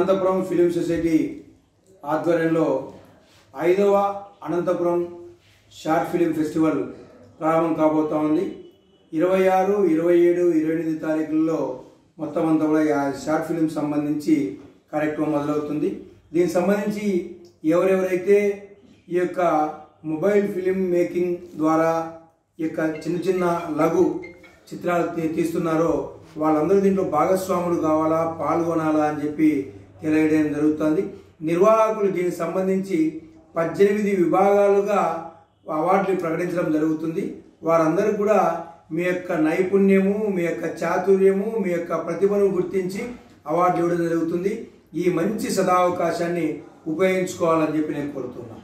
Anantapuram film society ఆధ్వర్యంలో ఐదవ Anantapuram short film festival ప్రారంభం కాబోతా ఉంది ఇరవై ఆరు ఇరవై ఏడు ఇరవై ఎనిమిది తారీఖుల్లో మొత్తం అంతా కూడా ఈ ఆ షార్ట్ ఫిలిం సంబంధించి కార్యక్రమం మొదలవుతుంది దీనికి సంబంధించి ఎవరెవరైతే ఈ యొక్క మొబైల్ ఫిలిం మేకింగ్ ద్వారా ఈ యొక్క చిన్న చిన్న లఘు చిత్రాలు తీ- తీస్తున్నారో వాళ్ళందరూ దీంట్లో భాగస్వాములు కావాలా పాల్గొనాలా అని చెప్పి తెలియడం జరుగుతుంది నిర్వాహకులు దీనికి సంబంధించి పద్దెనిమిది విభాగాలుగా అవార్డులు ప్రకటించడం జరుగుతుంది వారందరూ కూడా మీ యొక్క నైపుణ్యము మీ యొక్క చాతుర్యము మీ యొక్క ప్రతిభను గుర్తించి అవార్డు ఇవ్వడం జరుగుతుంది ఈ మంచి సదావకాశాన్ని ఉపయోగించుకోవాలని చెప్పి నేను కోరుతున్నాను